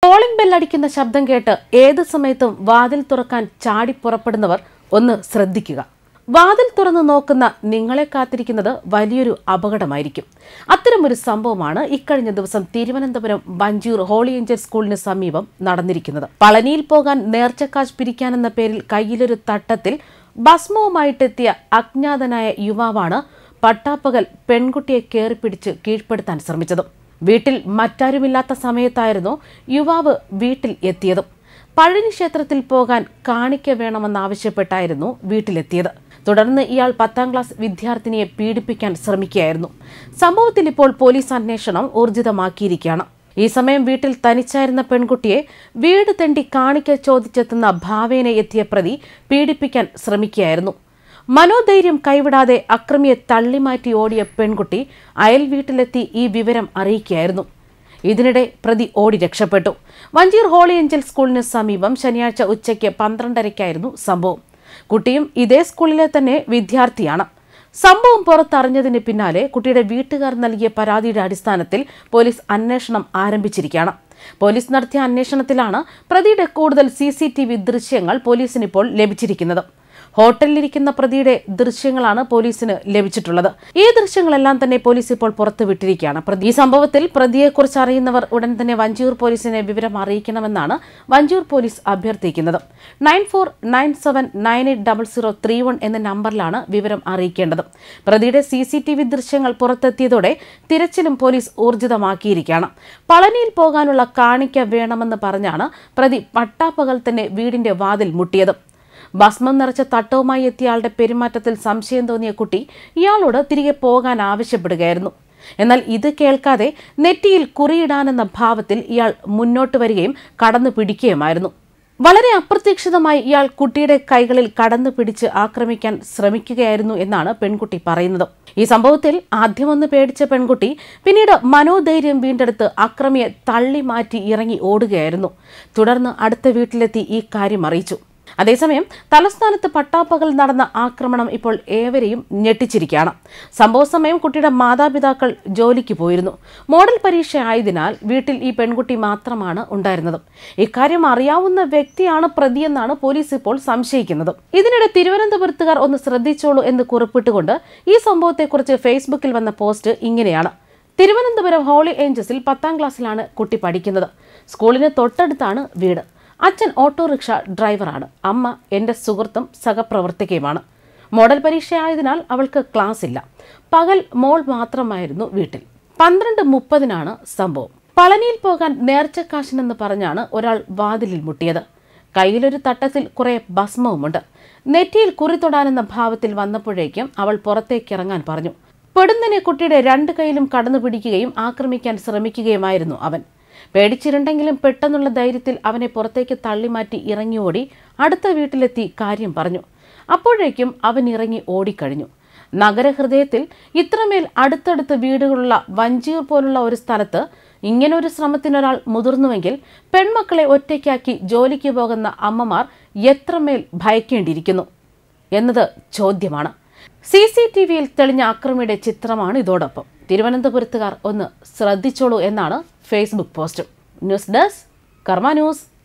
calling ബെല്ലടിക്കുന്ന ശബ്ദം കേട്ട് ഏത് സമയത്തും വാതിൽ തുറക്കാൻ ചാടി പുറപ്പെടുന്നവർ ഒന്ന് ശ്രദ്ധിക്കുക വാതിൽ തുറന്നു നോക്കുന്ന നിങ്ങളെ കാത്തിരിക്കുന്നത് വലിയൊരു അപകടമായിരിക്കും അത്തരമൊരു സംഭവമാണ് ഇക്കഴിഞ്ഞ ദിവസം തിരുവനന്തപുരം വഞ്ചൂർ ഹോളി ഏഞ്ചൽ സ്കൂളിന് സമീപം നടന്നിരിക്കുന്നത് പളനിയിൽ പോകാൻ നേർച്ചക്കാശ് പിരിക്കാനെന്ന പേരിൽ കയ്യിലൊരു തട്ടത്തിൽ ഭസ്മവുമായിട്ടെത്തിയ അജ്ഞാതനായ യുവാവാണ് പട്ടാപ്പകൽ പെൺകുട്ടിയെ കയറിപ്പിടിച്ച് കീഴ്പ്പെടുത്താൻ ശ്രമിച്ചത് വീട്ടിൽ മറ്റാരുമില്ലാത്ത സമയത്തായിരുന്നു യുവാവ് വീട്ടിൽ എത്തിയതും പഴനി ക്ഷേത്രത്തിൽ പോകാൻ കാണിക്ക വേണമെന്നാവശ്യപ്പെട്ടായിരുന്നു വീട്ടിലെത്തിയത് തുടർന്ന് ഇയാൾ പത്താം ക്ലാസ് വിദ്യാർത്ഥിനിയെ പീഡിപ്പിക്കാൻ ശ്രമിക്കുകയായിരുന്നു സംഭവത്തിൽ ഇപ്പോൾ പോലീസ് അന്വേഷണം ഊർജിതമാക്കിയിരിക്കുകയാണ് ഈ സമയം വീട്ടിൽ തനിച്ചായിരുന്ന പെൺകുട്ടിയെ വീട് തെണ്ടി കാണിക്ക ചോദിച്ചെത്തുന്ന ഭാവേനെ എത്തിയ പ്രതി പീഡിപ്പിക്കാൻ ശ്രമിക്കുകയായിരുന്നു മനോധൈര്യം കൈവിടാതെ അക്രമിയെ തള്ളിമാറ്റി ഓടിയ പെൺകുട്ടി അയൽ വീട്ടിലെത്തി ഈ വിവരം അറിയിക്കുകയായിരുന്നു ഇതിനിടെ പ്രതി ഓടി രക്ഷപ്പെട്ടു വഞ്ചിയൂർ ഹോളി ഏഞ്ചൽ സ്കൂളിന് സമീപം ശനിയാഴ്ച ഉച്ചയ്ക്ക് പന്ത്രണ്ടരയ്ക്കായിരുന്നു സംഭവം കുട്ടിയും ഇതേ സ്കൂളിലെ തന്നെ വിദ്യാർത്ഥിയാണ് സംഭവം പുറത്തറിഞ്ഞതിന് പിന്നാലെ കുട്ടിയുടെ വീട്ടുകാർ നൽകിയ പരാതിയുടെ അടിസ്ഥാനത്തിൽ പോലീസ് അന്വേഷണം ആരംഭിച്ചിരിക്കുകയാണ് പോലീസ് നടത്തിയ അന്വേഷണത്തിലാണ് പ്രതിയുടെ കൂടുതൽ സി ദൃശ്യങ്ങൾ പോലീസിനിപ്പോൾ ലഭിച്ചിരിക്കുന്നത് ഹോട്ടലിലിരിക്കുന്ന പ്രതിയുടെ ദൃശ്യങ്ങളാണ് പോലീസിന് ലഭിച്ചിട്ടുള്ളത് ഈ ദൃശ്യങ്ങളെല്ലാം തന്നെ പോലീസ് ഇപ്പോൾ പുറത്തുവിട്ടിരിക്കുകയാണ് പ്രതി ഈ സംഭവത്തിൽ പ്രതിയെക്കുറിച്ച് അറിയുന്നവർ ഉടൻ തന്നെ വഞ്ചിയൂർ പോലീസിനെ വിവരം അറിയിക്കണമെന്നാണ് വഞ്ചിയൂർ പോലീസ് അഭ്യർത്ഥിക്കുന്നത് nine four nine seven nine eight double zero three one എന്ന നമ്പറിലാണ് വിവരം അറിയിക്കേണ്ടത് പ്രതിയുടെ സി സി ടി വി ദൃശ്യങ്ങൾ പുറത്തെത്തിയതോടെ തിരച്ചിലും പോലീസ് ഊർജിതമാക്കിയിരിക്കുകയാണ് പളനിയിൽ പോകാനുള്ള കാണിക്ക വേണമെന്ന് പറഞ്ഞാണ് പ്രതി പട്ടാപ്പകൽ തന്നെ വീടിന്റെ വാതിൽ മുട്ടിയത് ഭസ്മം നിറച്ച തട്ടവുമായി എത്തിയ ആളുടെ പെരുമാറ്റത്തിൽ സംശയം തോന്നിയ കുട്ടി ഇയാളോട് തിരികെ പോകാൻ ആവശ്യപ്പെടുകയായിരുന്നു എന്നാൽ ഇത് കേൾക്കാതെ നെറ്റിയിൽ കുറിയിടാനെന്ന ഭാവത്തിൽ ഇയാൾ മുന്നോട്ട് വരികയും കടന്നു പിടിക്കുകയുമായിരുന്നു വളരെ അപ്രതീക്ഷിതമായി ഇയാൾ കുട്ടിയുടെ കൈകളിൽ കടന്നു പിടിച്ച് ആക്രമിക്കാൻ ശ്രമിക്കുകയായിരുന്നു എന്നാണ് പെൺകുട്ടി പറയുന്നത് ഈ സംഭവത്തിൽ ആദ്യമൊന്ന് പേടിച്ച പെൺകുട്ടി പിന്നീട് മനോധൈര്യം വീണ്ടെടുത്ത് അക്രമിയെ തള്ളി മാറ്റി ഇറങ്ങി ഓടുകയായിരുന്നു തുടർന്ന് അടുത്ത വീട്ടിലെത്തി ഈ കാര്യം അറിയിച്ചു അതേസമയം തലസ്ഥാനത്ത് പട്ടാപ്പകൽ നടന്ന ആക്രമണം ഇപ്പോൾ ഏവരെയും ഞെട്ടിച്ചിരിക്കുകയാണ് സംഭവ സമയം കുട്ടിയുടെ മാതാപിതാക്കൾ ജോലിക്ക് പോയിരുന്നു മോഡൽ പരീക്ഷ ആയതിനാൽ വീട്ടിൽ ഈ പെൺകുട്ടി മാത്രമാണ് ഉണ്ടായിരുന്നത് ഇക്കാര്യം അറിയാവുന്ന വ്യക്തിയാണ് പ്രതിയെന്നാണ് പോലീസ് ഇപ്പോൾ സംശയിക്കുന്നത് ഇതിനിടെ തിരുവനന്തപുരത്തുകാർ ഒന്ന് ശ്രദ്ധിച്ചോളൂ എന്ന് കുറിപ്പിട്ടുകൊണ്ട് ഈ സംഭവത്തെക്കുറിച്ച് ഫേസ്ബുക്കിൽ വന്ന പോസ്റ്റ് ഇങ്ങനെയാണ് തിരുവനന്തപുരം ഹോളി ഏഞ്ചൽസിൽ പത്താം ക്ലാസ്സിലാണ് കുട്ടി പഠിക്കുന്നത് സ്കൂളിന് തൊട്ടടുത്താണ് വീട് അച്ഛൻ ഓട്ടോറിക്ഷ ഡ്രൈവറാണ് അമ്മ എൻ്റെ സുഹൃത്തും സഹപ്രവർത്തകയുമാണ് മോഡൽ പരീക്ഷയായതിനാൽ അവൾക്ക് ക്ലാസ് ഇല്ല പകൽ മോൾ മാത്രമായിരുന്നു വീട്ടിൽ പന്ത്രണ്ട് മുപ്പതിനാണ് സംഭവം പളനിയിൽ പോകാൻ നേർച്ചക്കാശിനെന്ന് പറഞ്ഞാണ് ഒരാൾ വാതിലിൽ മുട്ടിയത് കയ്യിലൊരു തട്ടത്തിൽ കുറെ ഭസ്മവുമുണ്ട് നെറ്റിയിൽ കുറി തൊടാനെന്ന ഭാവത്തിൽ വന്നപ്പോഴേക്കും അവൾ പുറത്തേക്ക് ഇറങ്ങാൻ പറഞ്ഞു പെടുന്നനെ കുട്ടിയുടെ രണ്ട് കൈയിലും കടന്നു പിടിക്കുകയും ആക്രമിക്കാൻ ശ്രമിക്കുകയുമായിരുന്നു അവൻ പേടിച്ചിരുണ്ടെങ്കിലും പെട്ടെന്നുള്ള ധൈര്യത്തിൽ അവനെ പുറത്തേക്ക് തള്ളിമാറ്റി ഇറങ്ങി ഓടി അടുത്ത വീട്ടിലെത്തി കാര്യം പറഞ്ഞു അപ്പോഴേക്കും അവൻ ഇറങ്ങി ഓടിക്കഴിഞ്ഞു നഗരഹൃദയത്തിൽ ഇത്രമേൽ അടുത്തടുത്ത് വീടുകളുള്ള വഞ്ചിയൂർ പോലുള്ള ഒരു സ്ഥലത്ത് ഇങ്ങനൊരു ശ്രമത്തിനൊരാൾ മുതിർന്നുവെങ്കിൽ പെൺമക്കളെ ഒറ്റയ്ക്കാക്കി ജോലിക്ക് പോകുന്ന അമ്മമാർ എത്രമേൽ ഭയക്കേണ്ടിയിരിക്കുന്നു എന്നത് ചോദ്യമാണ് സി സി ടി വിയിൽ തെളിഞ്ഞ അക്രമിയുടെ ചിത്രമാണ് ഇതോടൊപ്പം തിരുവനന്തപുരത്തുകാർ ഒന്ന് ശ്രദ്ധിച്ചോളൂ എന്നാണ് Facebook post news desk Karma news